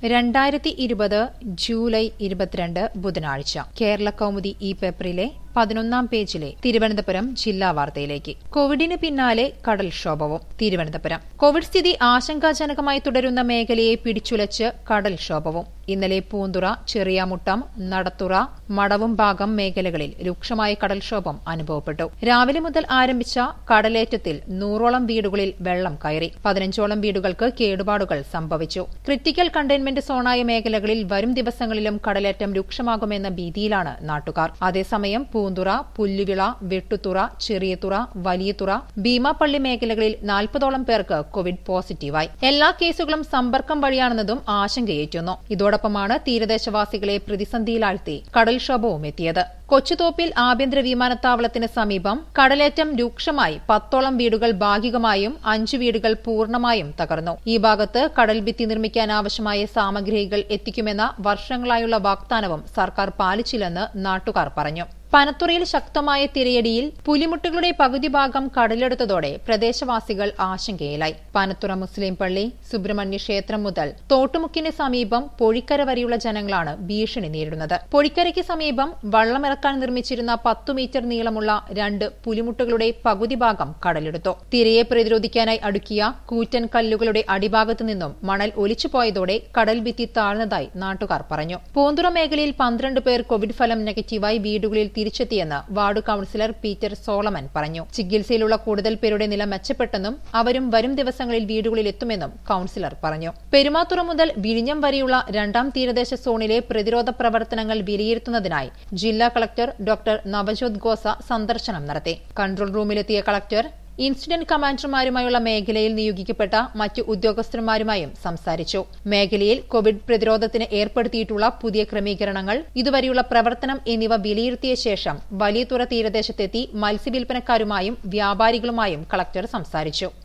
രണ്ടായിരത്തി ഇരുപത് ജൂലൈ ഇരുപത്തിരണ്ട് ബുധനാഴ്ച കേരള കൗമുദി ഈ പേപ്പറിലെ പതിനൊന്നാം പേജിലെ തിരുവനന്തപുരം ജില്ലാ വാർത്തയിലേക്ക് കോവിഡിന് പിന്നാലെ കടൽക്ഷോഭവും തിരുവനന്തപുരം കോവിഡ് സ്ഥിതി ആശങ്കാജനകമായി തുടരുന്ന മേഖലയെ പിടിച്ചുലച്ച് കടൽക്ഷോഭവും ഇന്നലെ പൂന്തുറ ചെറിയാമുട്ടം നടത്തുറ മടവും ഭാഗം മേഖലകളിൽ രൂക്ഷമായ കടൽക്ഷോഭം അനുഭവപ്പെട്ടു രാവിലെ മുതൽ ആരംഭിച്ച കടലേറ്റത്തിൽ നൂറോളം വീടുകളിൽ വെള്ളം കയറി പതിനഞ്ചോളം വീടുകൾക്ക് കേടുപാടുകൾ സംഭവിച്ചു ക്രിട്ടിക്കൽ കണ്ടെയ്ൻമെന്റ് സോണായ മേഖലകളിൽ വരും ദിവസങ്ങളിലും കടലേറ്റം രൂക്ഷമാകുമെന്ന ഭീതിയിലാണ് നാട്ടുകാർ അതേസമയം പൂന്തുറ പുല്ലുവിള വെട്ടുതുറ ചെറിയതുറ വലിയതുറ ഭീമാപ്പള്ളി മേഖലകളിൽ നാൽപ്പതോളം പേർക്ക് കോവിഡ് പോസിറ്റീവായി എല്ലാ കേസുകളും സമ്പർക്കം വഴിയാണെന്നതും ആശങ്കയേറ്റുന്നു ഇതോടൊപ്പമാണ് തീരദേശവാസികളെ പ്രതിസന്ധിയിലാഴ്ത്തി കടൽക്ഷോഭവും എത്തിയത് കൊച്ചുതോപ്പിൽ ആഭ്യന്തര വിമാനത്താവളത്തിന് സമീപം കടലേറ്റം രൂക്ഷമായി പത്തോളം വീടുകൾ ഭാഗികമായും അഞ്ചു വീടുകൾ പൂർണ്ണമായും തകർന്നു ഈ ഭാഗത്ത് കടൽഭിത്തി നിർമ്മിക്കാൻ ആവശ്യമായ സാമഗ്രികൾ എത്തിക്കുമെന്ന വർഷങ്ങളായുള്ള വാഗ്ദാനവും സർക്കാർ പാലിച്ചില്ലെന്ന് നാട്ടുകാർ പറഞ്ഞു പനത്തുറയിൽ ശക്തമായ തിരയടിയിൽ പുലിമുട്ടുകളുടെ പകുതി ഭാഗം കടലെടുത്തതോടെ പ്രദേശവാസികൾ ആശങ്കയിലായി പനത്തുറ മുസ്ലിം പള്ളി സുബ്രഹ്മണ്യ ക്ഷേത്രം മുതൽ തോട്ടുമുക്കിന് സമീപം പൊഴിക്കര വരെയുള്ള ജനങ്ങളാണ് ഭീഷണി നേരിടുന്നത് പൊഴിക്കരയ്ക്ക് സമീപം വള്ളമിറക്കാൻ നിർമ്മിച്ചിരുന്ന പത്തു മീറ്റർ നീളമുള്ള രണ്ട് പുലിമുട്ടുകളുടെ പകുതി ഭാഗം കടലെടുത്തു തിരയെ പ്രതിരോധിക്കാനായി അടുക്കിയ കൂറ്റൻ കല്ലുകളുടെ അടിഭാഗത്തു നിന്നും മണൽ ഒലിച്ചുപോയതോടെ കടൽ ഭിത്തി താഴ്ന്നതായി നാട്ടുകാർ പറഞ്ഞു പൂന്തുറ മേഖലയിൽ പന്ത്രണ്ട് പേർ കോവിഡ് ഫലം നെഗറ്റീവായി വീടുകളിൽ തിരിച്ചെത്തിയെന്ന് വാർഡ് കൌൺസിലർ പീറ്റർ സോളമൻ പറഞ്ഞു ചികിത്സയിലുള്ള കൂടുതൽ പേരുടെ നില മെച്ചപ്പെട്ടെന്നും അവരും വരും ദിവസങ്ങളിൽ വീടുകളിൽ എത്തുമെന്നും കൌൺസിലർ പറഞ്ഞു പെരുമാത്തുറ മുതൽ വിഴിഞ്ഞം വരെയുള്ള രണ്ടാം തീരദേശ സോണിലെ പ്രതിരോധ പ്രവർത്തനങ്ങൾ വിലയിരുത്തുന്നതിനായി ജില്ലാ കളക്ടർ ഡോക്ടർ നവജോത് ഗോസ സന്ദർശനം നടത്തി കൺട്രോൾ റൂമിലെത്തിയ കളക്ടർ ഇൻസിഡന്റ് കമാൻഡർമാരുമായുള്ള മേഖലയിൽ നിയോഗിക്കപ്പെട്ട മറ്റു ഉദ്യോഗസ്ഥന്മാരുമായും സംസാരിച്ചു മേഖലയിൽ കോവിഡ് പ്രതിരോധത്തിന് ഏർപ്പെടുത്തിയിട്ടുള്ള പുതിയ ക്രമീകരണങ്ങൾ ഇതുവരെയുള്ള പ്രവർത്തനം എന്നിവ വിലയിരുത്തിയ ശേഷം വലിയതുറ തീരദേശത്തെത്തി മത്സ്യവില്പനക്കാരുമായും വ്യാപാരികളുമായും കളക്ടർ സംസാരിച്ചു